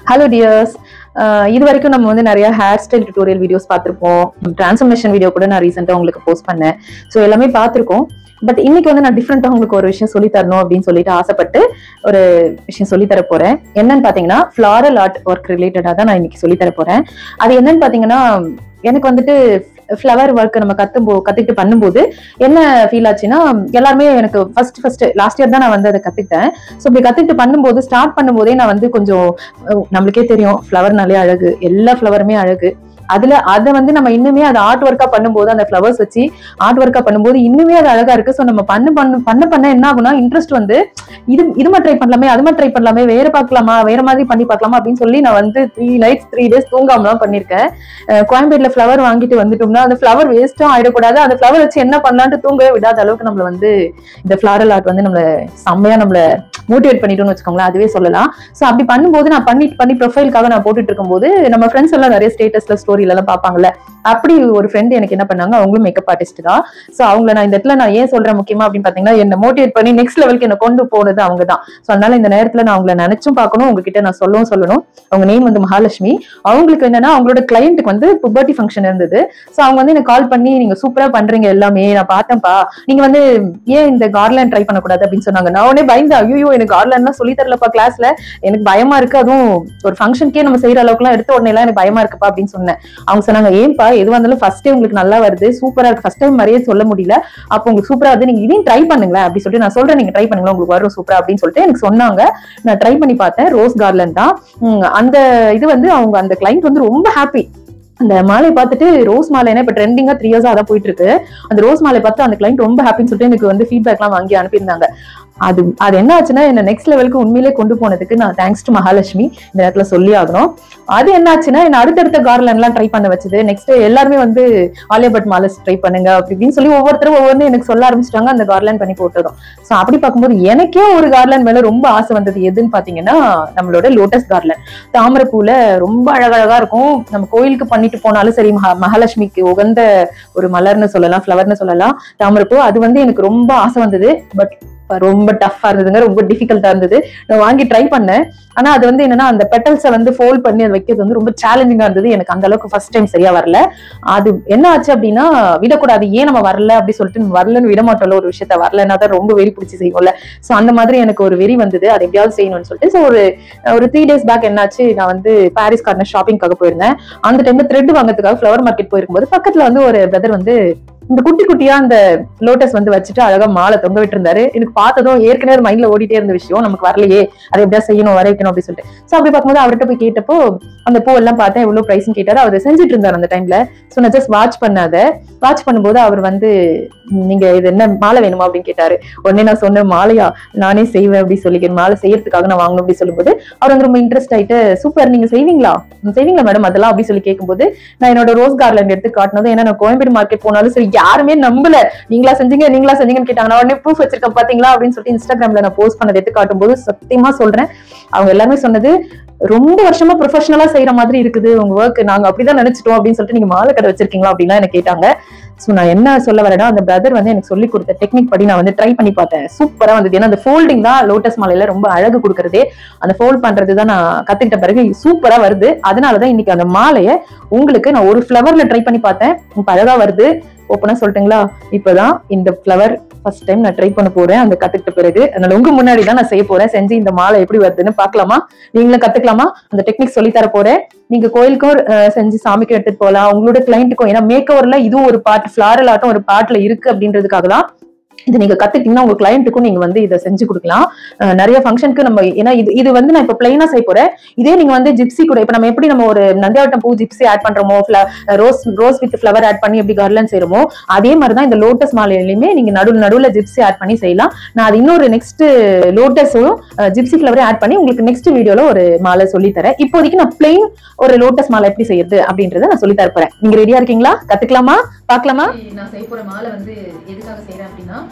hello tears இது வரைக்கும் நம்ம வந்து நிறைய ஹேர் ஸ்டைல் டியூட்டோரியல் வீடியோஸ் பார்த்துருப்போம் டிரான்ஸ்ஃபர்மேஷன் வீடியோ கூட நான் ரீசெண்டாக உங்களுக்கு போஸ்ட் பண்ணேன் ஸோ எல்லாமே பார்த்துருக்கோம் பட் இன்னைக்கு வந்து நான் டிஃப்ரெண்ட்டாக உங்களுக்கு ஒரு விஷயம் சொல்லி தரணும் அப்படின்னு சொல்லிட்டு ஆசைப்பட்டு ஒரு விஷயம் சொல்லி தர போறேன் என்னன்னு பார்த்தீங்கன்னா ஃப்ளாரல் ஆர்ட் ஒர்க் ரிலேட்டடாக தான் நான் இன்னைக்கு சொல்லி தர போறேன் அது என்னன்னு பார்த்தீங்கன்னா எனக்கு வந்துட்டு ஃப்ளவர் ஒர்க் நம்ம கத்தும் போ கத்துக்கிட்டு பண்ணும்போது என்ன ஃபீல் ஆச்சுன்னா எல்லாருமே எனக்கு ஃபர்ஸ்ட் ஃபர்ஸ்ட் லாஸ்ட் இயர் தான் நான் வந்து அதை கத்துக்கிட்டேன் ஸோ இப்படி கத்துக்கிட்டு பண்ணும்போது ஸ்டார்ட் பண்ணும்போதே நான் வந்து கொஞ்சம் அஹ், நம்மளுக்கே தெரியும் ஃப்ளவர்னாலே அழகு எல்லா ஃப்ளவருமே அழகு அதுல அதை வந்து நம்ம இன்னுமே அதை ஆர்ட் ஒர்க்கா பண்ணும்போது அந்த ஃப்ளவர்ஸ் வச்சு ஆர்ட் ஒர்க்கா பண்ணும்போது இன்னுமே அது அழகா இருக்கு ஸோ நம்ம பண்ண பண்ண பண்ண பண்ண என்ன ஆகும்னா இன்ட்ரெஸ்ட் வந்து இது இதுமா ட்ரை பண்ணலாமே அதுமா ட்ரை பண்ணலாமே வேற பார்க்கலாமா வேற மாதிரி பண்ணி பார்க்கலாமா அப்படின்னு சொல்லி நான் வந்து த்ரீ நைட்ஸ் த்ரீ டேஸ் தூங்காமலாம் பண்ணிருக்கேன் அஹ் கோயம்பேடுல ஃப்ளவர் வாங்கிட்டு வந்துட்டோம்னா அந்த ஃப்ளவர் வேஸ்ட்டும் ஆயிடக்கூடாது அந்த ஃப்ளவர் வச்சு என்ன பண்ணலான்ட்டு தூங்கவே விடாத அளவுக்கு நம்மள வந்து இந்த ஃப்ளாரல் ஆர்ட் வந்து நம்மள செம்மையா நம்மள மோட்டிவேட் பண்ணிட்டோம்னு வச்சுக்கோங்களேன் அதுவே சொல்லலாம் ஸோ அப்படி பண்ணும்போது நான் பண்ணி பண்ணி ப்ரொஃபைலுக்காக நான் போட்டுட்டு இருக்கும்போது நம்ம ஃப்ரெண்ட்ஸ் எல்லாம் நிறைய ஸ்டேட்டஸ்ல ஸ்டோரியில எல்லாம் பார்ப்பாங்கல்ல அப்படி ஒரு ஃப்ரெண்ட் எனக்கு என்ன பண்ணாங்க அவங்களும் மேக்கப் ஆர்டிஸ்ட் தான் ஸோ அவங்கள நான் இந்த இடத்துல நான் ஏன் சொல்றேன் முக்கியமா அப்படின்னு பாத்தீங்கன்னா என்ன மோட்டிவேட் பண்ணி நெக்ஸ்ட் லெவலுக்கு என்ன கொண்டு போனது அவங்க தான் ஸோ அதனால இந்த நேரத்துல நான் அவங்கள நினைச்சும் பார்க்கணும் உங்ககிட்ட நான் சொல்லவும் சொல்லணும் அவங்க நேம் வந்து மகாலட்சுமி அவங்களுக்கு என்னன்னா அவங்களோட கிளையண்ட்டுக்கு வந்து புபர்ட்டி ஃபங்க்ஷன் இருந்தது ஸோ அவங்க வந்து எனக்கு கால் பண்ணி நீங்க சூப்பரா பண்றீங்க எல்லாமே நான் பார்த்தேன்ப்பா நீங்க வந்து ஏன் இந்த கார்லேண்ட் ட்ரை பண்ணக்கூடாது அப்படின்னு சொன்னாங்க நான் உடனே பயந்து ஐயோ எனக்கு கார்லேண்ட்லாம் சொல்லி தரலப்பா கிளாஸ்ல எனக்கு பயமா இருக்கு அதுவும் ஒரு ஃபங்க்ஷனுக்கே நம்ம செய்யற அளவுக்குலாம் எடுத்த உடனே எல்லாம் எனக்கு பயமா இருக்குப்பா அப்படின்னு சொன்னேன் அவங்க சொன்னாங்க ஏன்பா எதுவா இருந்தாலும் ஃபர்ஸ்ட் டைம் உங்களுக்கு நல்லா வருது சூப்பரா இருக்கு ஃபர்ஸ்ட் டைம் மாதிரியே சொல்ல முடியல அப்போ உங்களுக்கு சூப்பரா வருது நீங்க இதையும் ட்ரை பண்ணுங்களேன் அப்படி சொல்லிட்டு நான் சொல்றேன் நீங்க ட்ரை பண்ணுங்களேன் உங்களுக்கு வரும் சூப்பரா அப்படின்னு சொல்லிட்டு எனக்கு சொன்னாங்க நான் ட்ரை பண்ணி பார்த்தேன் ரோஸ் கார்லன் தான் உம், அந்த இது வந்து அவங்க அந்த கிளைண்ட் வந்து ரொம்ப ஹாப்பி அந்த மாலை பார்த்துட்டு ரோஸ் மாலை என்ன இப்போ ட்ரெண்டிங்கா த்ரீ இயர்ஸா அதான் போயிட்டு இருக்கு அந்த ரோஸ் மாலை பார்த்து அந்த கிளைண்ட் ரொம்ப ஹாப்பின்னு சொல்லிட்டு எனக்கு வந்து ஃபீட்பேக்லாம் வாங்கி அனுப்பியிருந்தாங்க அது அது என்ன ஆச்சுன்னா என்ன நெக்ஸ்ட் லெவலுக்கு உண்மையிலே கொண்டு போனதுக்கு நான் தேங்க்ஸ் டு மகாலட்சுமி இந்த இடத்துல சொல்லி ஆகணும் அது என்ன ஆச்சுன்னா என்ன அடுத்தடுத்த கார்லன்லாம் ட்ரை பண்ண வச்சது நெக்ஸ்ட் எல்லாருமே வந்து ஆலியா பட் மாலஸ் ட்ரை பண்ணுங்க அப்படி இப்படின்னு சொல்லி ஒவ்வொருத்தரும் ஒவ்வொன்று எனக்கு சொல்ல ஆரம்பிச்சிட்டாங்க அந்த கார்லன் பண்ணி போட்டதும் ஸோ அப்படி பார்க்கும்போது எனக்கே ஒரு கார்லன் மேல ரொம்ப ஆசை வந்தது எதுன்னு பாத்தீங்கன்னா நம்மளோட லோட்டஸ் கார்லன் தாமரைப்பூல ரொம்ப அழகழகா இருக்கும் நம்ம கோயிலுக்கு பண்ணிட்டு போனாலும் சரி மகா மகாலட்சுமிக்கு உகந்த ஒரு மலர்னு சொல்லலாம் ஃப்ளவர்னு சொல்லலாம் தாமரைப்பூ அது வந்து எனக்கு ரொம்ப ஆசை வந்தது பட் ரொம்ப டஃப்பா இருந்ததுங்க ரொம்ப டிஃபிகல்ட்டா இருந்தது நான் வாங்கி ட்ரை பண்ணேன் ஆனா அது வந்து என்னன்னா அந்த பெட்டல்ஸை வந்து ஃபோல்ட் பண்ணி அதை வைக்கிறது வந்து ரொம்ப சேலஞ்சிங்கா இருந்தது எனக்கு அந்த அளவுக்கு ஃபர்ஸ்ட் டைம் சரியா வரல அது என்ன ஆச்சு அப்படின்னா விடக்கூடாது ஏன் நம்ம வரல அப்படி சொல்லிட்டு நம்ம வரலன்னு விட மாட்டோம்ல ஒரு விஷயத்த வரலன்னா தான் ரொம்ப வெறி பிடிச்சி செய்வோம்ல சோ அந்த மாதிரி எனக்கு ஒரு வெறி வந்தது அதை எப்படியாவது செய்யணும்னு சொல்லிட்டு ஸோ ஒரு ஒரு த்ரீ டேஸ் பேக் என்னாச்சு நான் வந்து பாரிஸ் கார்னர் ஷாப்பிங்காக போயிருந்தேன் அந்த டைம்ல த்ரெட் வாங்குறதுக்காக ஃப்ளவர் மார்க்கெட் போயிருக்கும்போது பக்கத்துல வந்து ஒரு பிரதர் வந்து இந்த குட்டி குட்டியா அந்த லோட்டஸ் வந்து வச்சுட்டு அழகா மாலை தொங்க விட்டுருந்தாரு எனக்கு பார்த்ததும் ஏற்கனவே மைண்ட்ல ஓடிட்டே இருந்த விஷயம் நமக்கு வரலையே அதை எப்படியா செய்யணும் வர வைக்கணும் அப்படின்னு சொல்லிட்டு சோ அப்படி பார்க்கும்போது அவர்கிட்ட போய் கேட்டப்போ அந்த பூ எல்லாம் பார்த்தேன் எவ்வளவு பிரைஸ்னு கேட்டாரு அவர் செஞ்சுட்டு இருந்தார் அந்த டைம்ல சோ நான் ஜஸ்ட் வாட்ச் பண்ணாத வாட்ச் பண்ணும்போது அவர் வந்து "ம், நீங்க இது என்ன மாலை வேணுமா அப்படின்னு கேட்டாரு உடனே நான் சொன்னேன் மாலையா நானே செய்வேன் அப்படி சொல்லி மாலை செய்யறதுக்காக நான் வாங்கணும் அப்படி சொல்லும்போது அவர் வந்து ரொம்ப இன்ட்ரெஸ்ட் ஆயிட்டு சூப்பர் நீங்க செய்வீங்களா "ம், செய்வீங்களா மேடம் அதெல்லாம் அப்படி சொல்லி கேட்கும்போது நான் என்னோட ரோஸ் கார்லண்ட் எடுத்து காட்டினது ஏன்னா நான் கோயம்பேடு மார்க்கெட் போனாலும் சரி யாருமே நம்பல நீங்களா செஞ்சீங்க நீங்களா செஞ்சீங்கன்னு கேட்டாங்க நான் உடனே ப்ரூஃப் வச்சிருக்கேன் பாத்தீங்களா அப்படின்னு சொல்லிட்டு இன்ஸ்டாகிராம்ல நான் போஸ்ட் பண்ணதை எடுத்து காட்டும்போது சத்தியமா சொல்றேன் அவங்க எல்லாமே சொன்னது ரொம்ப வருஷமா ப்ரொஃபஷனலா செய்யற மாதிரி இருக்குது உங்க ஒர்க் நாங்க அப்படிதான் நினைச்சிட்டோம் அப்படின்னு சொல்லிட்டு நீங்க மாலை கடை வச்சிருக்கீங்களா அப்படின்லாம் எனக்கு கேட்டாங்க சோ நான் என்ன சொல்ல வரேன்னா அந்த பிரதர் வந்து எனக்கு சொல்லி கொடுத்த டெக்னிக் படி நான் வந்து ட்ரை பண்ணி பார்த்தேன் சூப்பரா வந்தது ஏன்னா அந்த ஃபோல்டிங் தான் லோட்டஸ் மாலையில ரொம்ப அழகு கொடுக்கறதே அந்த ஃபோல்ட் பண்றது தான் நான் கத்துக்கிட்ட பிறகு சூப்பரா வருது அதனாலதான் இன்னைக்கு அந்த மாலையை உங்களுக்கு நான் ஒரு ஃப்ளவர்ல ட்ரை பண்ணி பார்த்தேன் இப்ப அழகா வருது ஓப்பனா சொல்லட்டுங்களா இப்பதான் இந்த ஃப்ளவர் ஃபர்ஸ்ட் டைம் நான் ட்ரை பண்ண போறேன் அந்த கத்துக்கிட்ட பிறகு அதனால உங்க முன்னாடி தான் நான் செய்ய போறேன் செஞ்சு இந்த மாலை எப்படி வருதுன்னு பார்க்கலாமா நீங்களும் கத்துக்கலாமா அந்த டெக்னிக் சொல்லி தர போறேன் நீங்க கோயிலுக்கும் அஹ், செஞ்சு சாமிக்கும் எடுத்துட்டு போகலாம் உங்களோட கிளைண்ட்டுக்கும் ஏன்னா மேக் ஓவர்ல இதுவும் ஒரு பார்ட் ஃபிளாரல் ஆட்டம் ஒரு பார்ட்ல இருக்கு அப்படின்றதுக்காக தான் இது நீங்க கத்துக்கிட்டீங்கன்னா உங்க கிளைண்ட்டுக்கும் நீங்க வந்து இதை செஞ்சு கொடுக்கலாம் அஹ், நிறைய ஃபங்க்ஷனுக்கு நம்ம ஏன்னா இது இது வந்து நான் இப்ப பிளைனா செய்ய போறேன் இதே நீங்க வந்து ஜிப்சி கூட இப்ப நம்ம எப்படி நம்ம ஒரு நந்தியாவட்டம் பூ ஜிப்சி ஆட் பண்றோமோ rose rose with flower add பண்ணி எப்படி கார்லன் செய்யறோமோ அதே மாதிரி தான் இந்த லோட்டஸ் மாலையிலுமே நீங்க நடுவில் நடுவில் ஜிப்சி ஆட் பண்ணி செய்யலாம் நான் அது இன்னொரு நெக்ஸ்ட் லோட்டஸும் ஜிப்சி ஃபிளவரையும் ஆட் பண்ணி உங்களுக்கு நெக்ஸ்ட் வீடியோல ஒரு மாலை சொல்லி தரேன் இப்போதைக்கு நான் பிளெயின் ஒரு லோட்டஸ் மாலை எப்படி செய்யறது அப்படின்றத நான் சொல்லி தர போறேன் நீங்க ரெடியா இருக்கீங்களா கத்துக்கலாமா பார்க்கலாமா நான் செய்ய போற மாலை வந்து எதுக்காக செய்யறேன் அப்படின்னா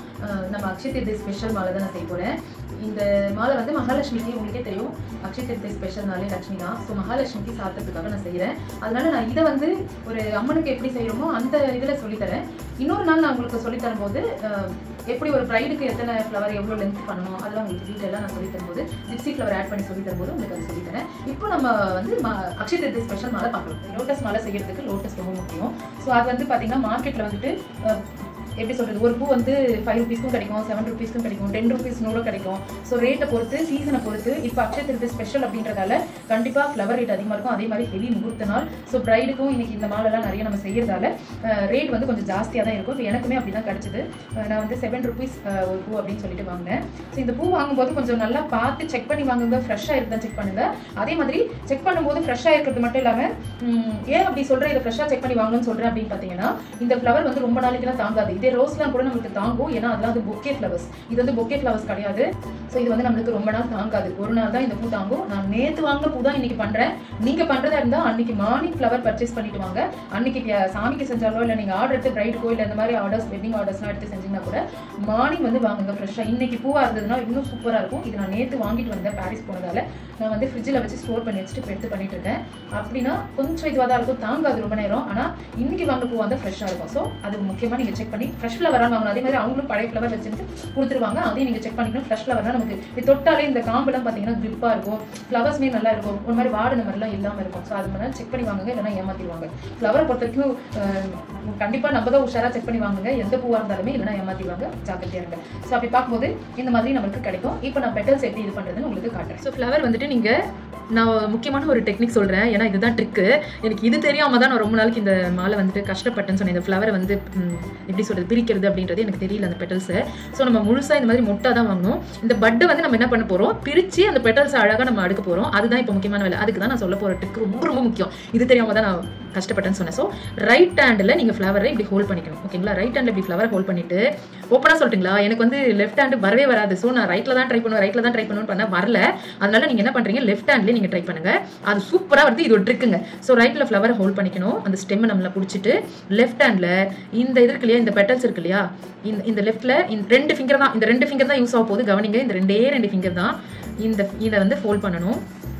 அஹ், நம்ம அக்ஷய தீர்த்தி ஸ்பெஷல் மாலை தான் நான் செய்ய போகிறேன் இந்த மாலை வந்து மகாலட்சுமிக்கு உங்களுக்கே தெரியும் அக்ஷய தீர்த்தி ஸ்பெஷல்னாலே லட்சுமி தான் ஸோ மகாலட்சுமிக்கு சாப்பிட்றதுக்காக நான் செய்கிறேன் அதனால நான் இதை வந்து ஒரு அம்மனுக்கு எப்படி செய்கிறோமோ அந்த இதில் சொல்லித்தரேன் இன்னொரு நாள் நான் உங்களுக்கு சொல்லித் தரும்போது அஹ், எப்படி ஒரு ப்ரைடுக்கு எத்தனை ஃப்ளவர் எவ்வளோ லென்த் பண்ணணும் அதெல்லாம் உங்களுக்கு டீட்டெயிலாக நான் சொல்லி தரும்போது ஜிப்சி ஃப்ளவர் ஆட் பண்ணி சொல்லி தரும்போது உங்களுக்கு அது சொல்லித் தரேன் இப்போ நம்ம வந்து ம- அக்ஷய திருத்தி ஸ்பெஷல் மாலை பார்க்கலாம் லோட்டஸ் மாலை செய்யறதுக்கு லோட்டஸ் ரொம்ப முக்கியம் ஸோ அது வந்து பார்த்தீங்கன்னா மார்க்கெட்டில் வந்துட்டு அஹ், எப்படி சொல்றது ஒரு பூ வந்து ஃபைவ் ருபீஸ்க்கும் கிடைக்கும் செவன் ருபீஸ்க்கும் கிடைக்கும் டென் ருபீஸ் நூறு கிடைக்கும் ஸோ ரேட்டை பொறுத்து சீசனை பொறுத்து இப்போ அக்ஷய திருத்தி ஸ்பெஷல் அப்படின்றதால கண்டிப்பாக ஃப்ளவர் ரேட் அதிகமாக இருக்கும் அதே மாதிரி ஹெவி முகூர்த்த நாள் ஸோ ப்ரைடுக்கும் இன்னைக்கு இந்த மாலெல்லாம் நிறைய நம்ம செய்யறதால ரேட் வந்து கொஞ்சம் ஜாஸ்தியாக தான் இருக்கும் இப்போ எனக்குமே அப்படி தான் கிடச்சிது நான் வந்து செவன் ருபீஸ் ஒரு பூ அப்படின்னு சொல்லிட்டு வாங்கினேன் ஸோ இந்த பூ வாங்கும்போது கொஞ்சம் நல்லா பார்த்து செக் பண்ணி வாங்குங்க ஃப்ரெஷ்ஷாக இருக்குதான் செக் பண்ணுங்க அதே மாதிரி செக் பண்ணும்போது ஃப்ரெஷ்ஷாக இருக்கிறது மட்டும் இல்லாமல் ஏன் அப்படி சொல்கிறேன் இதை ஃப்ரெஷ்ஷாக செக் பண்ணி வாங்கணும்னு சொல்கிறேன் அப்படின்னு பார்த்தீங்கன்னா இந்த ஃப்ளவர் வந்து ரொம்ப நாளைக்குலாம் தாங்காது இதே ரோஸ்லாம் கூட நம்மளுக்கு தாங்கும் ஏன்னா அதெல்லாம் வந்து பொக்கே ஃப்ளவர்ஸ் இது வந்து பொக்கே ஃப்ளவர்ஸ் கிடையாது ஸோ இது வந்து நம்மளுக்கு ரொம்ப நாள் தாங்காது ஒரு நாள் தான் இந்த பூ தாங்கும் நான் நேற்று வாங்கின பூ தான் இன்னைக்கு பண்ணுறேன் நீங்கள் பண்ணுறதா இருந்தால் அன்னைக்கு மார்னிங் ஃப்ளவர் பர்ச்சேஸ் பண்ணிட்டு வாங்க அன்னைக்கு கே- சாமிக்கு செஞ்சாலோ இல்லை நீங்கள் ஆர்டர் எடுத்து பிரைடுக்கோ இல்லை இந்த மாதிரி ஆர்டர்ஸ் வெட்டிங் ஆர்டர்ஸ்லாம் எடுத்து செஞ்சீங்கன்னா கூட மார்னிங் வந்து வாங்குங்க ஃப்ரெஷ்ஷாக இன்னைக்கு பூவாக இருந்ததுன்னா இன்னும் சூப்பராக இருக்கும் இது நான் நேற்று வாங்கிட்டு வந்தேன் பாரிஸ் போனதால நான் வந்து ஃப்ரிட்ஜில் வச்சு ஸ்டோர் பண்ணி வச்சுட்டு இப்போ எடுத்து பண்ணிட்டு இருக்கேன் அப்படின்னா கொஞ்சம் இதுவாக தான் இருக்கும் தாங்காது ரொம்ப நேரம் ஆனால் இன்னைக்கு வாங்க பூ வந்து ஃப்ரெஷ்ஷாக இருக்கும் ஸோ அது முக்கியமாக நீங்கள் செக் பண்ணி ஃப்ரெஷ் ஃப்ளவராக வாங்கணும் அதே மாதிரி அவங்களும் பழைய ஃப்ளவர் வச்சுட்டு கொடுத்துருவாங்க அதையும் நீங்கள் செக் பண்ணிக்கணும் ஃப்ரெஷ் ஃப்ளவர்னா நமக்கு இது தொட்டாலே இந்த காம்பெல்லாம் பார்த்தீங்கன்னா grip-ஆ இருக்கும் ஃப்ளவர்ஸ்மே நல்லா இருக்கும் ஒரு மாதிரி வாடின மாதிரிலாம் இல்லாமல் இருக்கும் ஸோ அது மாதிரி செக் பண்ணி வாங்குங்க இல்லைன்னா ஏமாத்திடுவாங்க ஃப்ளவரை பொறுத்த வரைக்கும் கண்டிப்பாக நம்ம தான் உஷாராக செக் பண்ணி வாங்குங்க எந்த பூவாக இருந்தாலுமே இல்லைன்னா ஏமாத்திடுவாங்க ஜாக்கிரதையாக இருங்க ஸோ அப்படி பார்க்கும்போது இந்த மாதிரி நமக்கு கிடைக்கும் இப்போ நான் பெட்டல்ஸ் எப்படி இது பண்ணுறதுன்னு உங்களுக்கு காட்டுறேன் ஸோ ஃப்ளவர் வந்துட்டு நீங்கள் நான் முக்கியமான ஒரு டெக்னிக் சொல்கிறேன் ஏன்னா இதுதான் ட்ரிக்கு எனக்கு இது தெரியாம தான் நான் ரொம்ப நாளைக்கு இந்த மாலை வந்துட்டு கஷ்டப்பட்டேன்னு சொன்னேன் இந்த ஃப்ளவரை வந்து ம், எப்படி சொல்கிறது பிரிக்கிறது அப்படின்றது எனக்கு தெரியல அந்த பெட்டல்ஸை ஸோ நம்ம முழுசாக இந்த மாதிரி மொட்டா தான் வாங்கணும் இந்த பட்டை வந்து நம்ம என்ன பண்ண போகிறோம் பிரித்து அந்த பெட்டல்ஸை அழகாக நம்ம அடுக்க போகிறோம் அதுதான் இப்போ முக்கியமான வேலை அதுக்கு தான் நான் சொல்ல போகிற ட்ரிக் ரொம்ப ரொம்ப முக்கியம் இது தெரியாம தான் நான் கஷ்டப்பட்டேன்னு சொன்னேன் ஸோ ரைட் ஹேண்டில் நீங்கள் ஃப்ளவரை இப்படி ஹோல்ட் பண்ணிக்கணும் ஓகேங்களா ரைட் ஹேண்டில் இப்படி ஃப்ளவரை ஹோல்ட் பண்ணிட்டு ஓப்பனாக சொல்லிட்டுங்களா எனக்கு வந்து லெஃப்ட் ஹேண்டு வரவே வராது ஸோ நான் ரைட்டில் தான் ட்ரை பண்ணுவேன் ரைட்டில் தான் ட்ரை பண்ணுவேன் பண்ண வரல அதனால நீங்கள் என்ன பண்ணுறீங்க லெஃப்ட் ஹேண்ட்லேயே நீங்கள் ட்ரை பண்ணுங்க அது சூப்பராக வருது இது ஒரு ட்ரிக்குங்க ஸோ ரைட்டில் ஃப்ளவரை ஹோல்ட் பண்ணிக்கணும் அந்த ஸ்டெம்மை நம்மள பிடிச்சிட்டு லெஃப்ட் ஹேண்டில் இந்த இது இருக்கு இல்லையா இந்த பெட்டல்ஸ் இருக்கு இல்லையா இந்த இந்த லெஃப்ட்டில் இந்த ரெண்டு ஃபிங்கர் தான் இந்த ரெண்டு ஃபிங்கர் தான் யூஸ் ஆக போகுது கவனிங்க இந்த ரெண்டே ரெண்டு ஃபிங்கர் தான் இந்த இதை வந்து ஃபோல்ட் பண்ணணும்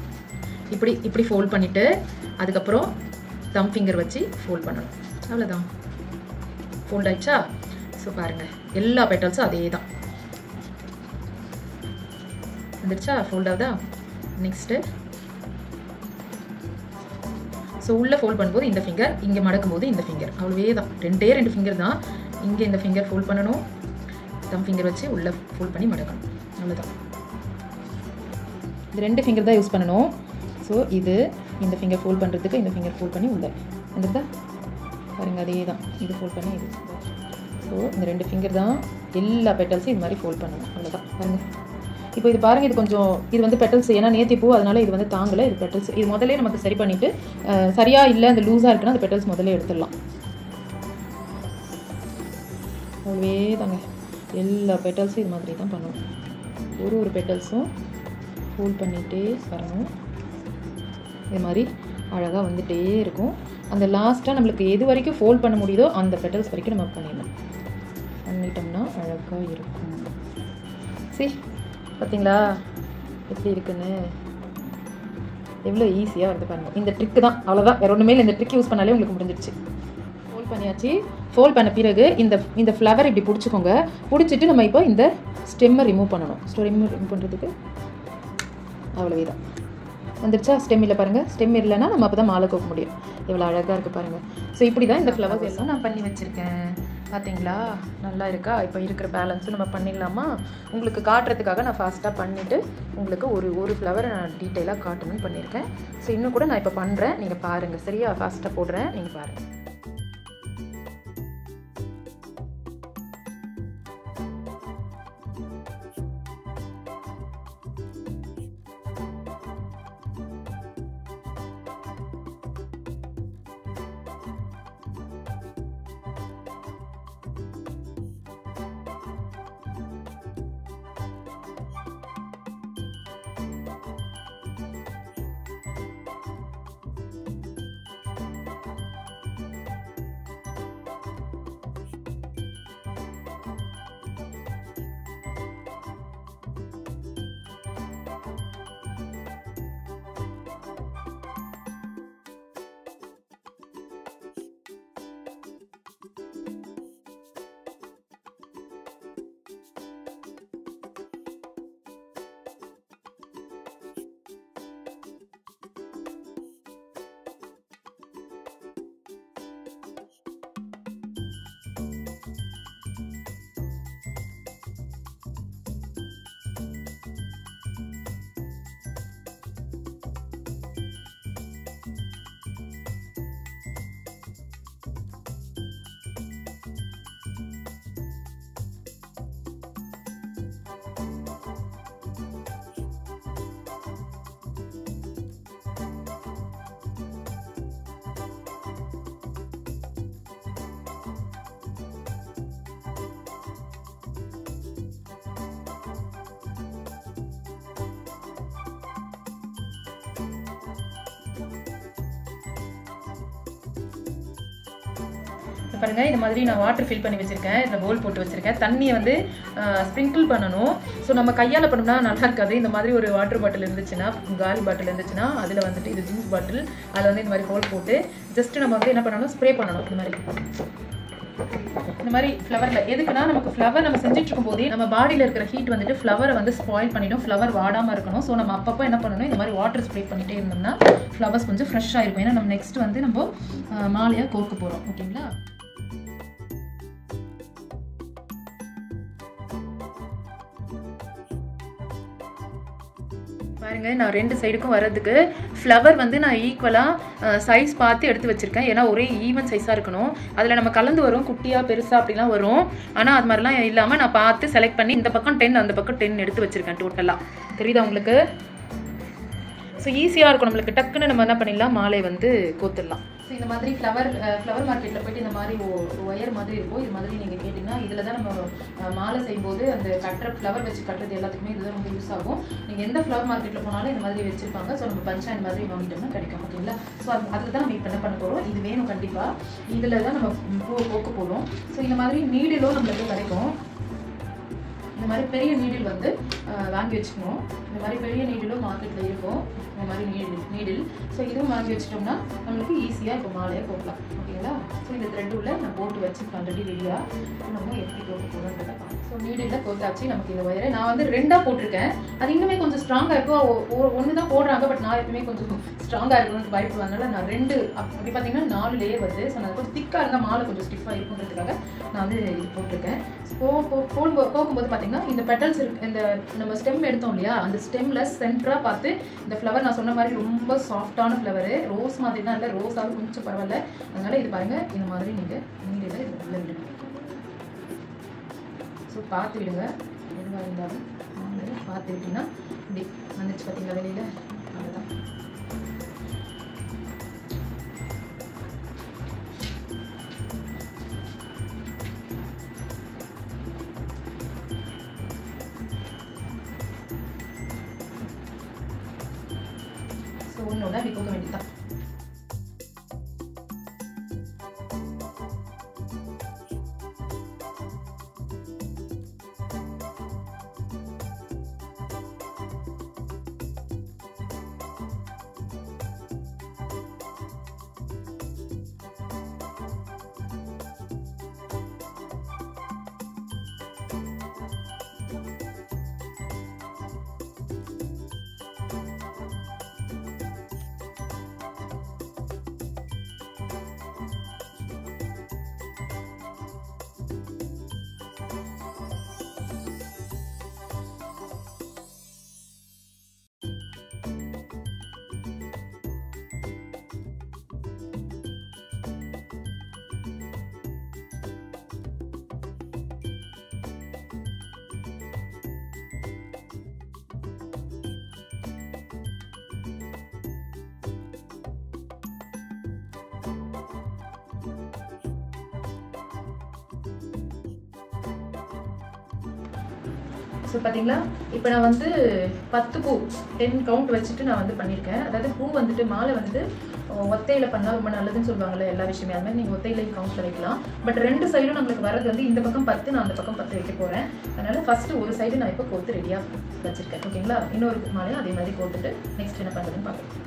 இப்படி இப்படி ஃபோல்ட் பண்ணிவிட்டு அதுக்கப்புறம் தம் ஃபிங்கர் வச்சு ஃபோல்ட் பண்ணணும் அவ்வளோதான் ஃபோல்ட் ஆயிடுச்சா ஸோ பாருங்கள் எல்லா பெட்டல்ஸும் அதே தான் வந்துடுச்சா ஃபோல்ட் ஆகுதா நெக்ஸ்ட்டு ஸோ உள்ளே ஃபோல்ட் பண்ணும்போது இந்த ஃபிங்கர் இங்கே மடக்கும் போது இந்த ஃபிங்கர் அவ்வளவே தான் ரெண்டே ரெண்டு ஃபிங்கர் தான் இங்கே இந்த ஃபிங்கர் ஃபோல்ட் பண்ணணும் தம் ஃபிங்கர் வச்சு உள்ளே ஃபோல்ட் பண்ணி மடக்கணும் அவ்வளோதான் இந்த ரெண்டு ஃபிங்கர் தான் யூஸ் பண்ணணும் ஸோ இது இந்த ஃபிங்கர் ஃபோல்ட் பண்ணுறதுக்கு இந்த ஃபிங்கர் ஃபோல்ட் பண்ணி உள்ள வந்துருதா பாருங்க அதே தான் இது ஃபோல்ட் பண்ணி இது ஸோ இந்த ரெண்டு ஃபிங்கர் தான் எல்லா பெட்டல்ஸும் இது மாதிரி ஃபோல்ட் பண்ணணும் அவ்வளோதான் பாருங்க இப்போ இது பாருங்க இது கொஞ்சம் இது வந்து பெட்டல்ஸ் ஏன்னா நேத்தி பூ அதனால இது வந்து தாங்கலை இது பெட்டல்ஸ் இது முதல்ல நமக்கு சரி பண்ணிட்டு அஹ், சரியா இல்லை அந்த லூஸாக இருக்குன்னா அந்த பெட்டல்ஸ் முதல்ல எடுத்துடலாம் அவ்வளவே தாங்க எல்லா பெட்டல்ஸும் இது மாதிரி தான் பண்ணணும் ஒரு ஒரு பெட்டல்ஸும் ஃபோல்ட் பண்ணிகிட்டே வரணும் இது மாதிரி அழகாக வந்துட்டே இருக்கும் அந்த லாஸ்ட்டாக நம்மளுக்கு எது வரைக்கும் ஃபோல்ட் பண்ண முடியுதோ அந்த பெட்டல்ஸ் வரைக்கும் நம்ம பண்ணிடணும் பண்ணிட்டோம்னா அழகாக இருக்கும் சரி பார்த்தீங்களா எப்படி இருக்குன்னு எவ்வளோ ஈஸியாக வருது பாருங்க இந்த ட்ரிக்கு தான் அவ்வளோதான் வேற ஒன்றுமே இல்லை இந்த ட்ரிக் யூஸ் பண்ணாலே உங்களுக்கு முடிஞ்சிடுச்சு ஃபோல்ட் பண்ணியாச்சு ஃபோல்ட் பண்ண பிறகு இந்த இந்த ஃப்ளவர் இப்படி பிடிச்சிக்கோங்க பிடிச்சிட்டு நம்ம இப்போ இந்த ஸ்டெம்மை ரிமூவ் பண்ணணும் ஸோ ரிமூவ் ரிமூவ் பண்ணுறதுக்கு அவ்வளவே தான் வந்துருச்சா ஸ்டெம் இல்லை பாருங்கள் ஸ்டெம் இல்லைன்னா நம்ம அப்போ தான் மாலை கோக்க முடியும் எவ்வளோ அழகாக இருக்குது பாருங்கள் ஸோ இப்படி தான் இந்த ஃப்ளவர்ஸ் எல்லாம் நான் பண்ணி வச்சுருக்கேன் பார்த்தீங்களா நல்லா இருக்கா இப்போ இருக்கிற பேலன்ஸும் நம்ம பண்ணிடலாமா உங்களுக்கு காட்டுறதுக்காக நான் ஃபாஸ்ட்டாக பண்ணிவிட்டு உங்களுக்கு ஒரு ஒரு ஃப்ளவரை நான் டீட்டெயிலாக காட்டணும்னு பண்ணியிருக்கேன் ஸோ இன்னும் கூட நான் இப்போ பண்ணுறேன் நீங்கள் பாருங்கள் சரியா ஃபாஸ்ட்டாக போடுறேன் நீங்கள் பாருங்கள் இது பாருங்க இந்த மாதிரி நான் வாட்டர் ஃபில் பண்ணி வச்சிருக்கேன் இதில் போல் போட்டு வச்சிருக்கேன் தண்ணியை வந்து ஸ்ப்ரிங்கிள் பண்ணணும் ஸோ நம்ம கையால் பண்ணோம்னா நல்லா இருக்காது இந்த மாதிரி ஒரு வாட்டர் பாட்டில் இருந்துச்சுன்னா காலி பாட்டில் இருந்துச்சுன்னா அதில் வந்துட்டு இது ஜூஸ் பாட்டில் அதில் வந்து இந்த மாதிரி ஹோல் போட்டு ஜஸ்ட் நம்ம வந்து என்ன பண்ணணும் ஸ்ப்ரே பண்ணணும் இந்த மாதிரி இந்த மாதிரி ஃப்ளவர்ல எதுக்குன்னா நமக்கு ஃப்ளவர் நம்ம செஞ்சுட்டு இருக்கும் போதே நம்ம பாடியில் இருக்கிற ஹீட் வந்துட்டு ஃப்ளவரை வந்து ஸ்பாயில் பண்ணிடும் ஃப்ளவர் வாடாம இருக்கணும் ஸோ நம்ம அப்பப்போ என்ன பண்ணணும் இந்த மாதிரி வாட்டர் ஸ்ப்ரே பண்ணிட்டே இருந்தோம்னா ஃப்ளவர்ஸ் கொஞ்சம் ஃப்ரெஷ்ஷாக இருக்கும் ஏன்னா நம்ம நெக்ஸ்ட் வந்து நம்ம அஹ், மாலையா கோர்க்க போகிறோம் ஓகேங்களா பாருங்க நான் ரெண்டு சைடுக்கும் வர்றதுக்கு ஃப்ளவர் வந்து நான் ஈக்குவலாக சைஸ் பார்த்து எடுத்து வச்சிருக்கேன் ஏன்னா ஒரே ஈவன் சைஸாக இருக்கணும் அதில் நம்ம கலந்து வரும் குட்டியாக பெருசாக அப்படிலாம் வரும் ஆனால் அது மாதிரிலாம் இல்லாமல் நான் பார்த்து செலக்ட் பண்ணி இந்த பக்கம் டென் அந்த பக்கம் டென் எடுத்து வச்சிருக்கேன் டோட்டலாக தெரியுதா உங்களுக்கு ஸோ ஈஸியாக இருக்கும் நம்மளுக்கு டக்குன்னு நம்ம என்ன பண்ணிடலாம் மாலை வந்து கோத்துடலாம் ஸோ இந்த மாதிரி ஃப்ளவர் ஃப்ளவர் மார்க்கெட்டில் போயிட்டு இந்த மாதிரி ஒயர் மாதிரி இருக்கும் இது மாதிரி நீங்கள் கேட்டிங்கன்னா இதில் தான் நம்ம அஹ், மாலை செய்யும்போது அந்த கட்டுற ஃப்ளவர் வச்சு கட்டுறது எல்லாத்துக்குமே இதுதான் ரொம்ப யூஸ் ஆகும் நீங்கள் எந்த ஃப்ளவர் மார்க்கெட்டில் போனாலும் இந்த மாதிரி வச்சிருப்பாங்க ஸோ நம்ம பஞ்சா இந்த மாதிரி வாங்கிட்டோம்னா கிடைக்கும் ஓகேங்களா ஸோ அது அதில் தான் நம்ம இப்போ என்ன பண்ண போகிறோம் இது வேணும் கண்டிப்பாக இதில் தான் நம்ம பூ போக்க போகிறோம் ஸோ இந்த மாதிரி நீடிலும் நம்மளுக்கு கிடைக்கும் இந்த மாதிரி பெரிய நீடில் வந்து அஹ், வாங்கி வச்சுக்கணும் இந்த மாதிரி பெரிய நீடிலும் மார்க்கெட்டில் இருக்கும் இந்த மாதிரி நீடில் நீடில் ஸோ இதுவும் வாங்கி வச்சிட்டோம்னா நம்மளுக்கு ஈஸியாக இப்போ மாலையை போடலாம் ஓகேங்களா ஸோ இந்த த்ரெட் உள்ள நான் போட்டு வச்சுருக்கேன் ஆல்ரெடி ரெடியாக நம்ம எப்படி போட்டு போகிறோன்றதை ஸோ நீடில் கோத்தாச்சு நமக்கு இந்த ஒயரை நான் வந்து ரெண்டாக போட்டிருக்கேன் அது இன்னுமே கொஞ்சம் ஸ்ட்ராங்காக இருக்கும் ஒன்று தான் போடுறாங்க பட் நான் எப்பவுமே கொஞ்சம் ஸ்ட்ராங்காக இருக்கணும்னு பயப்படுவாங்கனால நான் ரெண்டு அப்~ அப்படி பார்த்தீங்கன்னா நாலு லேயர் வருது ஸோ நான் கொஞ்சம் திக்காக இருந்தால் மாலை கொஞ்சம் ஸ்டிஃபாக இருக்குன்றதுக்காக நான் வந்து இது போட்டிருக்கேன் போ போ- போடும்போது போகும்போது பார்த்தீங்கன்னா இந்த பெட்டல்ஸ் இருக்கு இந்த நம்ம ஸ்டெம் எடுத்தோம் இல்லையா அந்த ஸ்டெம்ல சென்டராக பார்த்து இந்த ஃப்ளவர் நான் சொன்ன மாதிரி ரொம்ப சாஃப்டான ஃப்ளவரு ரோஸ் மாதிரி தான் இல்லை ரோஸாவது கொஞ்சம் பரவாயில்ல அதனால இது பாருங்க இந்த மாதிரி நீங்கள் நீடில் இது உள்ள விடணும் ஸோ பார்த்து விடுங்க எதுவாக இருந்தாலும் வாங்க, பார்த்து விட்டீங்கன்னா இப்படி வந்துச்சு பார்த்தீங்களா வெளியில் அவ்வளோதான் ஸோ ஒன்று ஒன்றா இப்படி போக வேண்டியதுதான் ஸோ பார்த்தீங்களா இப்போ நான் வந்து பத்து பூ டென் கவுண்ட் வச்சுட்டு நான் வந்து பண்ணியிருக்கேன் அதாவது பூ வந்துட்டு மாலை வந்துட்டு அஹ், ஒத்தையில பண்ணால் ரொம்ப நல்லதுன்னு சொல்லுவாங்கல்ல எல்லா விஷயமே அது மாதிரி நீங்கள் ஒத்தையிலையும் கவுண்ட்ல வைக்கலாம் பட் ரெண்டு சைடும் நம்மளுக்கு வரது வந்து இந்த பக்கம் பத்து நான் அந்த பக்கம் பத்து வைக்க போகிறேன் அதனால ஃபர்ஸ்ட் ஒரு சைடு நான் இப்போ கோத்து ரெடியாக வச்சிருக்கேன் ஓகேங்களா இன்னொரு மாலையும் அதே மாதிரி கோத்துட்டு நெக்ஸ்ட் என்ன பண்ணுறதுன்னு பார்க்கலாம்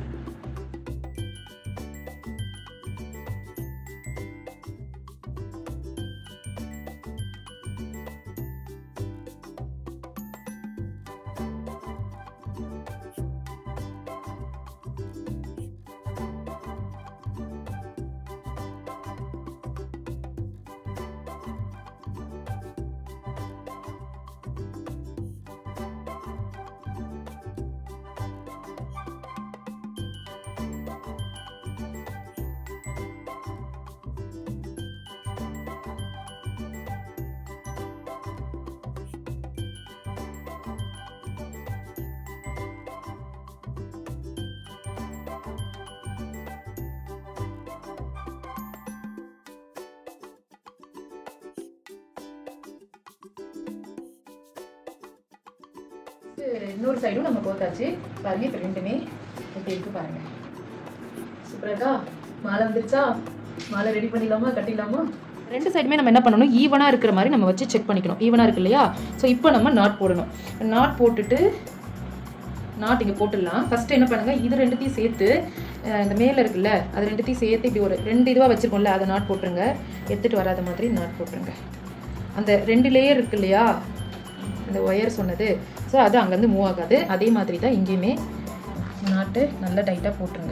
இன்னொரு சைடும் நம்ம கோத்தாச்சு பாருங்க இப்போ ரெண்டுமே எப்படி இருக்கு பாருங்க சூப்பரா இருக்கா மாலை வந்துருச்சா மாலை ரெடி பண்ணிடலாமா கட்டிடலாமா ரெண்டு சைடுமே நம்ம என்ன பண்ணணும் ஈவனாக இருக்கிற மாதிரி நம்ம வச்சு செக் பண்ணிக்கணும் ஈவனாக இருக்கு இல்லையா ஸோ இப்போ நம்ம நாட் போடணும் நாட் போட்டுட்டு நாட் இங்கே போட்டுடலாம் ஃபஸ்ட்டு என்ன பண்ணுங்க இது ரெண்டுத்தையும் சேர்த்து அஹ், இந்த மேலே இருக்குல்ல அது ரெண்டுத்தையும் சேர்த்து இப்படி ஒரு ரெண்டு இதுவாக வச்சுருக்கோம்ல அதை நாட் போட்டுருங்க எடுத்துகிட்டு வராத மாதிரி நாட் போட்டுருங்க அந்த ரெண்டு லேயர் இருக்கு இல்லையா அந்த ஒயர் சொன்னது ஸோ அது அங்கேருந்து மூவ் ஆகாது அதே மாதிரி தான் இங்கேயுமே நாட்டு நல்லா டைட்டாக போட்டுருங்க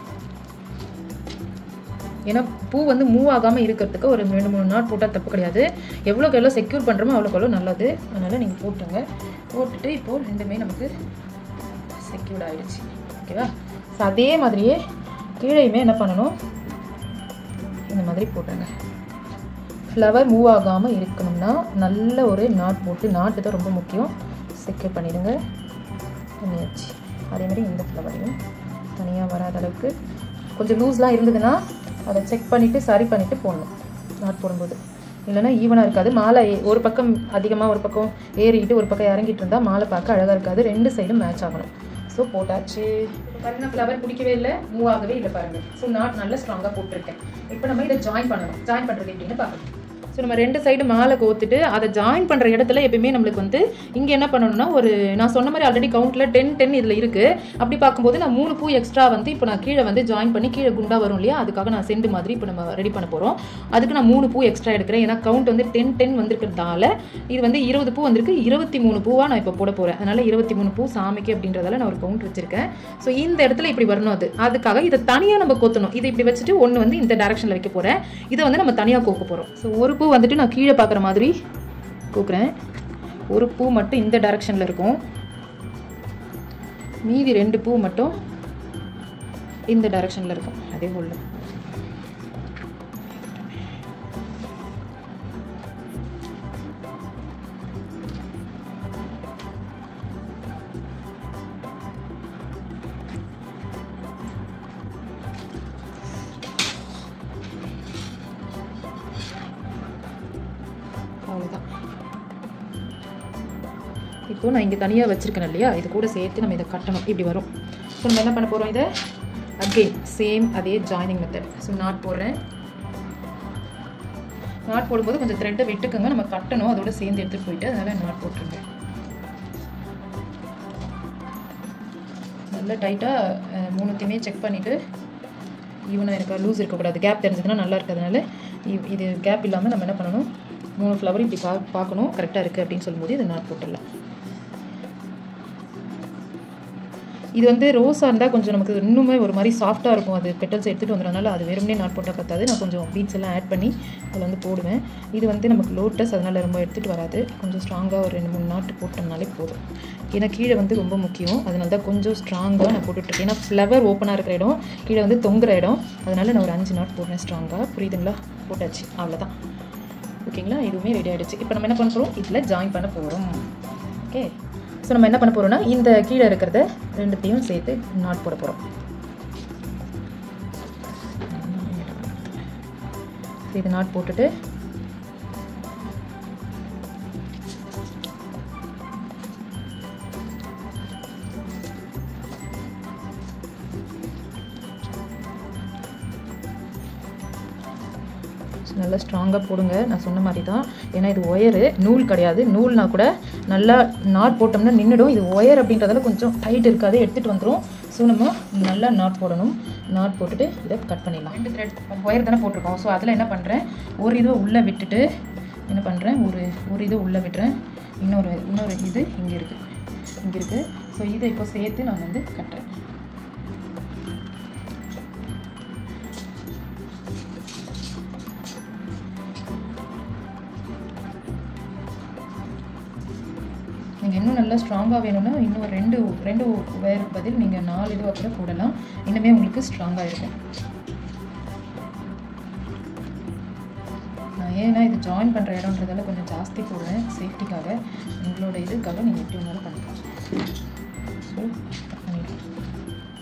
ஏன்னா பூ வந்து மூவ் ஆகாமல் இருக்கிறதுக்கு ஒரு ரெண்டு மூணு நாட் போட்டால் தப்பு கிடையாது எவ்வளோக்கு எவ்வளோ செக்யூர் பண்ணுறோமோ அவ்வளோக்கு எவ்வளோ நல்லது அதனால் நீங்கள் போட்டுங்க போட்டுட்டு இப்போது ரெண்டுமே நமக்கு செக்யூர்ட் ஆயிடுச்சு ஓகேவா ஸோ அதே மாதிரியே கீழேயுமே என்ன பண்ணணும் இந்த மாதிரி போட்டுருங்க ஃப்ளவர் மூவ் ஆகாமல் இருக்கணும்னா நல்ல ஒரு நாட் போட்டு நாட்டு தான் ரொம்ப முக்கியம் செக்யூர் பண்ணிடுங்க பண்ணியாச்சு அதே மாதிரி இந்த ஃப்ளவரையும் தனியாக வராத அளவுக்கு கொஞ்சம் லூஸ்லாம் இருந்ததுன்னா அதை செக் பண்ணிவிட்டு சரி பண்ணிவிட்டு போடணும் நாட் போடும்போது இல்லைன்னா ஈவனாக இருக்காது மாலை ஏ- ஒரு பக்கம் அதிகமாக ஒரு பக்கம் ஏறிக்கிட்டு ஒரு பக்கம் இறங்கிட்டு இருந்தால் மாலை பார்க்க அழகாக இருக்காது ரெண்டு சைடும் மேட்ச் ஆகணும் ஸோ போட்டாச்சு பாருங்க ஃப்ளவர் பிடிக்கவே இல்லை மூவ் ஆகவே இல்லை பாருங்க ஸோ நாட் நல்லா ஸ்ட்ராங்காக போட்டிருக்கேன் இப்போ நம்ம இதை ஜாயின் பண்ணணும் ஜாயின் பண்ணுறது எப்படின்னு பார்க்கலாம் ஸோ நம்ம ரெண்டு சைடு மாலை கோத்துட்டு அதை ஜாயின் பண்ணுற இடத்துல எப்பயுமே நம்மளுக்கு வந்து இங்கே என்ன பண்ணணும்னா ஒரு நான் சொன்ன மாதிரி ஆல்ரெடி கவுண்ட்டில் டென் டென் இதில் இருக்குது அப்படி பார்க்கும்போது நான் மூணு பூ எக்ஸ்ட்ரா வந்து இப்போ நான் கீழே வந்து ஜாயின் பண்ணி கீழே குண்டா வரும் இல்லையா அதுக்காக நான் செண்டு மாதிரி இப்போ நம்ம ரெடி பண்ண போகிறோம் அதுக்கு நான் மூணு பூ எக்ஸ்ட்ரா எடுக்கிறேன் ஏன்னா கவுண்ட் வந்து டென் டென் வந்திருக்கிறதால இது வந்து இருபது பூ வந்திருக்கு இருபத்தி மூணு பூவாக நான் இப்போ போட போகிறேன் அதனால் இருபத்தி மூணு பூ சாமிக்கு அப்படின்றதால நான் ஒரு கவுண்ட் வச்சிருக்கேன் ஸோ இந்த இடத்துல இப்படி வரணும் அது அதுக்காக இதை தனியாக நம்ம கொத்தணும் இதை இப்படி வச்சுட்டு ஒன்று வந்து இந்த டேரக்ஷனில் வைக்க போகிறேன் இதை வந்து நம்ம தனியாக கோக்க போகிறோம் ஸோ ஒரு பூ வந்துட்டு நான் கீழே பார்க்குற மாதிரி கோக்குறேன் ஒரு பூ மட்டும் இந்த டைரக்ஷனில் இருக்கும் மீதி ரெண்டு பூ மட்டும் இந்த டைரக்ஷனில் இருக்கும் அதே போல் அவ்வளோதான் இப்போ நான் இங்கே தனியாக வச்சிருக்கேன் இல்லையா இது கூட சேர்த்து நம்ம இதை கட்டணும் இப்படி வரும் ஸோ நம்ம என்ன பண்ண போகிறோம் இதை அகெயின் சேம் அதே ஜாயினிங் மெத்தட் ஸோ நாட் போடுறேன் நாட் போடும்போது கொஞ்சம் த்ரெட்டை விட்டுக்கோங்க நம்ம கட்டணும் அதோட சேர்ந்து எடுத்துகிட்டு போயிட்டு அதனால் நாட் போட்டுருங்க நல்லா டைட்டாக மூணுத்தையுமே செக் பண்ணிவிட்டு ஈவனாக இருக்கா லூஸ் இருக்கக்கூடாது கேப் தெரிஞ்சதுன்னா நல்லா இருக்கிறதுனால இ- இது கேப் இல்லாமல் நம்ம என்ன பண்ணணும் மூணு ஃப்ளவர் இப்படி பா பார்க்கணும் கரெக்டாக இருக்குது அப்படின்னு சொல்லும்போது இதை நாட் போட்டுடலாம் இது வந்து ரோஸாக இருந்தால் கொஞ்சம் நமக்கு இன்னுமே ஒரு மாதிரி சாஃப்டாக இருக்கும் அது பெட்டல்ஸ் எடுத்துகிட்டு வந்துடுறதுனால அது வெறுமனே நாட் போட்டால் கத்தாது நான் கொஞ்சம் பீட்ஸ் எல்லாம் ஆட் பண்ணி அதில் வந்து போடுவேன் இது வந்து நமக்கு லோட்டஸ் அதனால் ரொம்ப எடுத்துகிட்டு வராது கொஞ்சம் ஸ்ட்ராங்காக ஒரு ரெண்டு மூணு நாட்டு போட்டோம்னாலே போதும் ஏன்னா கீழே வந்து ரொம்ப முக்கியம் அதனால தான் கொஞ்சம் ஸ்ட்ராங்காக நான் போட்டுட்ருக்கேன் ஏன்னா ஃப்ளவர் ஓப்பனாக இருக்கிற இடம் கீழே வந்து தொங்குற இடம் அதனால் நான் ஒரு அஞ்சு நாட் போடுறேன் ஸ்ட்ராங்காக புரியுதுங்களா போட்டாச்சு அவ்வளோதான் ஓகேங்களா இதுவுமே ரெடி ஆகிடுச்சு இப்போ நம்ம என்ன பண்ண போகிறோம் இதில் ஜாயின் பண்ண போகிறோம் ஓகே ஸோ நம்ம என்ன பண்ண போகிறோம்னா இந்த கீழே இருக்கிறத ரெண்டுத்தையும் சேர்த்து நாட் போட போகிறோம் இது நாட் போட்டுட்டு நல்லா ஸ்ட்ராங்காக போடுங்க நான் சொன்ன மாதிரி தான் ஏன்னா இது ஒயரு நூல் கிடையாது நூல்னா கூட நல்லா நாட் போட்டோம்னா நின்றுடும் இது ஒயர் அப்படின்றதால கொஞ்சம் டைட் இருக்காது எடுத்துகிட்டு வந்துடும் ஸோ நம்ம நல்லா நாட் போடணும் நாட் போட்டுட்டு இதை கட் பண்ணிடலாம் ரெண்டு த்ரெட் ஒயர் தானே போட்டிருக்கோம் ஸோ அதில் என்ன பண்ணுறேன் ஒரு இதை உள்ளே விட்டுட்டு என்ன பண்ணுறேன் ஒரு ஒரு இதை உள்ளே விட்டுறேன் இன்னொரு இன்னொரு இது இங்கே இருக்குது இங்கே இருக்குது ஸோ இதை இப்போ சேர்த்து நான் வந்து கட்டுறேன் நீங்கள் இன்னும் நல்லா ஸ்ட்ராங்காக வேணும்னா இன்னும் ஒரு ரெண்டு ரெண்டு ஒயருக்கு பதில் நீங்கள் நாலு இதுவாக கூட போடலாம் இன்னுமே உங்களுக்கு ஸ்ட்ராங்காக இருக்கும் நான் ஏன்னா இது ஜாயின் பண்ணுற இடம்ன்றதால கொஞ்சம் ஜாஸ்தி போடுறேன் சேஃப்டிக்காக உங்களோட இதுக்காக நீங்கள் எப்படி வேணாலும் பண்ணிக்கலாம் ஸோ கட் பண்ணிடலாம்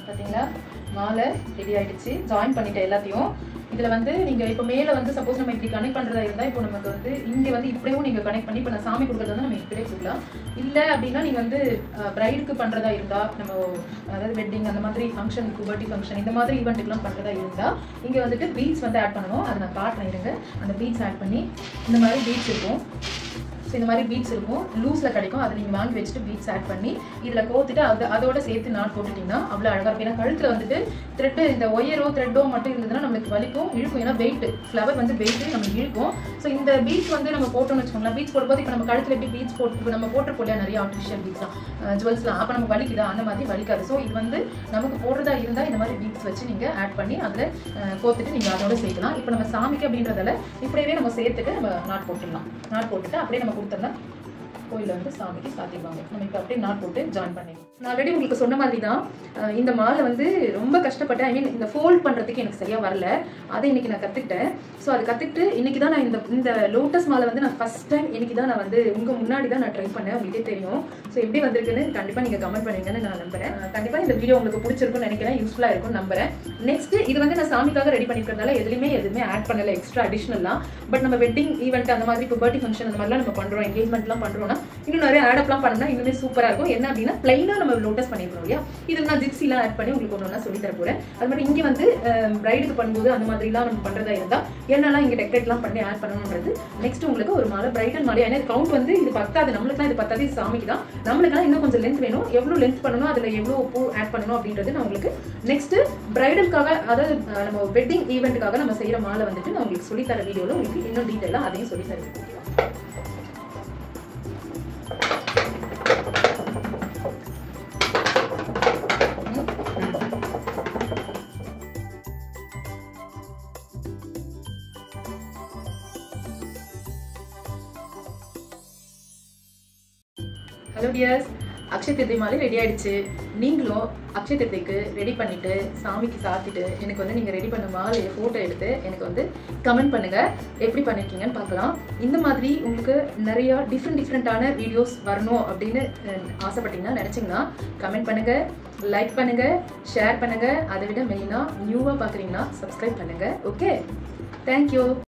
பார்த்தீங்களா மாலை ரெடி ஆயிடுச்சு ஜாயின் பண்ணிட்டேன் எல்லாத்தையும் இதில் வந்து நீங்கள் இப்போ மேலே வந்து சப்போஸ் நம்ம இப்படி கனெக்ட் பண்ணுறதா இருந்தால் இப்போ நமக்கு வந்து இங்கே வந்து இப்படியும் நீங்கள் கனெக்ட் பண்ணி இப்போ நான் சாமி கொடுக்குறது வந்து நம்ம இப்படியே கொடுக்கலாம் இல்லை அப்படின்னா நீங்கள் வந்து ப்ரைடுக்கு பண்ணுறதா இருந்தால் நம்ம அதாவது வெட்டிங் அந்த மாதிரி ஃபங்க்ஷனுக்கு பர்த்டே ஃபங்க்ஷன் இந்த மாதிரி ஈவெண்ட்டுக்குலாம் பண்ணுறதா இருந்தால் இங்கே வந்துட்டு பீட்ஸ் வந்து ஆட் பண்ணணும் அதை நான் காட்டுறேன் இருங்க அந்த பீட்ஸ் ஆட் பண்ணி இந்த மாதிரி பீட்ஸ் இருக்கும் ஸோ இந்த மாதிரி பீட்ஸ் இருக்கும் லூஸில் கிடைக்கும் அதை நீங்கள் வாங்கி வச்சுட்டு பீட்ஸ் ஆட் பண்ணி இதில் கோத்துட்டு அது அதோட சேர்த்து நாட் போட்டுட்டிங்கன்னா அவ்வளோ அழகாக இருக்கும் ஏன்னா கழுத்தில் வந்துட்டு த்ரெட்டு இந்த ஒயரோ த்ரெட்டோ மட்டும் இருந்ததுன்னா நம்மளுக்கு வலிக்கும் இழுக்கும் ஏன்னா வெயிட் ஃப்ளவர் வந்து வெயிட் நம்ம இழுக்கும் ஸோ இந்த பீட்ஸ் வந்து நம்ம போட்டோம்னு வச்சுக்கோங்களேன் பீட்ஸ் போடும்போது இப்போ நம்ம கழுத்தில் எப்படி பீட்ஸ் போட்டு இப்போ நம்ம போட்டிருப்போம் இல்லையா நிறைய ஆர்டிஃபிஷியல் பீட்ஸ்லாம் ஜுவல்ஸ்லாம் அப்போ நம்ம வலிக்குதா அந்த மாதிரி வலிக்காது ஸோ இது வந்து நமக்கு போடுறதா இருந்தால் இந்த மாதிரி பீட்ஸ் வச்சு நீங்கள் ஆட் பண்ணி அதில் கோத்துட்டு நீங்கள் அதோட சேர்க்கலாம் இப்போ நம்ம சாமிக்கு அப்படின்றதால இப்படியே நம்ம சேர்த்துட்டு நம்ம நாட் போட்டுடலாம் நாட் போட்டுட்டு அப்படியே நம்ம கொடுத்தோம்னா கோயிலில் வந்து சாமிக்கு சாத்திடுவாங்க நம்ம இப்போ அப்படியே நாட் போட்டு ஜாயின் பண்ணிடுவோம் நான் ஆல்ரெடி உங்களுக்கு சொன்ன மாதிரி தான் அஹ் இந்த மாலை வந்து ரொம்ப கஷ்டப்பட்டேன் ஐ மீன் இந்த ஃபோல்ட் பண்ணுறதுக்கு எனக்கு சரியாக வரல அதை இன்னைக்கு நான் கற்றுக்கிட்டேன் ஸோ அதை கற்றுக்கிட்டு இன்னைக்கு தான் நான் இந்த இந்த லோட்டஸ் மாலை வந்து நான் ஃபஸ்ட் டைம் இன்னைக்கு தான் நான் வந்து உங்கள் முன்னாடி தான் நான் ட்ரை பண்ணேன் உங்களுக்கே தெரியும் ஸோ எப்படி வந்திருக்குன்னு கண்டிப்பாக நீங்கள் கமெண்ட் பண்ணுவீங்கன்னு நான் நம்புறேன் கண்டிப்பாக இந்த வீடியோ உங்களுக்கு பிடிச்சிருக்கும்னு நினைக்கிறேன் யூஸ்ஃபுல்லாக இருக்கும்னு நம்புறேன் நெக்ஸ்ட் இது வந்து நான் சாமிக்காக ரெடி பண்ணிக்கிறதுனால எதுலையுமே எதுவுமே ஆட் பண்ணல எக்ஸ்ட்ரா அடிஷ்னல்லாம் பட் நம்ம வெட்டிங் ஈவெண்ட் அந்த மாதிரி இப்போ பர்த்டே ஃபங்க்ஷன் அந்த மாதிரிலாம் நம்ம பண்ணுறோம் என்கேஜ்மெண்ட்லாம் பண்ணுறோம்னா இன்னும் நிறைய ஆடப்லாம் பண்ணா இன்னுமே சூப்பராக இருக்கும் என்ன அப்படின்னா பிளைனாக நம்ம லோட்டஸ் பண்ணிருக்கோம் இல்லையா இதில் நான் ஜிப்ஸிலாம் ஆட் பண்ணி உங்களுக்கு ஒன்று ஒன்றா சொல்லி தர போகிறேன் அது மாதிரி இங்கே வந்து பிரைடுக்கு பண்ணும்போது அந்த மாதிரிலாம் நம்ம பண்ணுறதா இருந்தால் என்னெல்லாம் இங்கே டெக்கரேட்லாம் பண்ணி ஆட் பண்ணணுன்றது நெக்ஸ்ட் உங்களுக்கு ஒரு மாலை பிரைடல் மாலை ஏன்னா கவுண்ட் வந்து இது பத்தாது நம்மளுக்குலாம் இது பத்தாது இது சாமிக்கு தான் நம்மளுக்குலாம் இன்னும் கொஞ்சம் லென்த் வேணும் எவ்வளோ லென்த் பண்ணணும் அதில் எவ்வளோ பூ ஆட் பண்ணணும் அப்படின்றது நான் உங்களுக்கு நெக்ஸ்ட் பிரைடலுக்காக அதாவது அஹ், நம்ம வெட்டிங் ஈவெண்ட்டுக்காக நம்ம செய்கிற மாலை வந்துட்டு நான் உங்களுக்கு சொல்லித்தர வீடியோவில் உங்களுக்கு இன்னும் டீட்டெயிலாக அதையும் சொல்லி தருவேன் ஹலோ டியர்ஸ் அக்ஷய திருதி மாலை ரெடி ஆயிடுச்சு நீங்களும் அக்ஷய திருதிக்கு ரெடி பண்ணிட்டு சாமிக்கு சாத்திட்டு எனக்கு வந்து நீங்கள் ரெடி பண்ண மாலையை ஃபோட்டோ எடுத்து எனக்கு வந்து கமெண்ட் பண்ணுங்க எப்படி பண்ணிருக்கீங்கன்னு பார்க்கலாம் இந்த மாதிரி உங்களுக்கு நிறைய டிஃப்ரெண்ட் டிஃப்ரெண்ட்டான வீடியோஸ் வரணும் அப்படின்னு அஹ், ஆசைப்பட்டீங்கன்னா நினச்சிங்கன்னா கமெண்ட் பண்ணுங்க லைக் பண்ணுங்க ஷேர் பண்ணுங்க அதை விட மெயினாக நியூவாக பார்க்குறீங்கன்னா சப்ஸ்கிரைப் பண்ணுங்க ஓகே தேங்க்யூ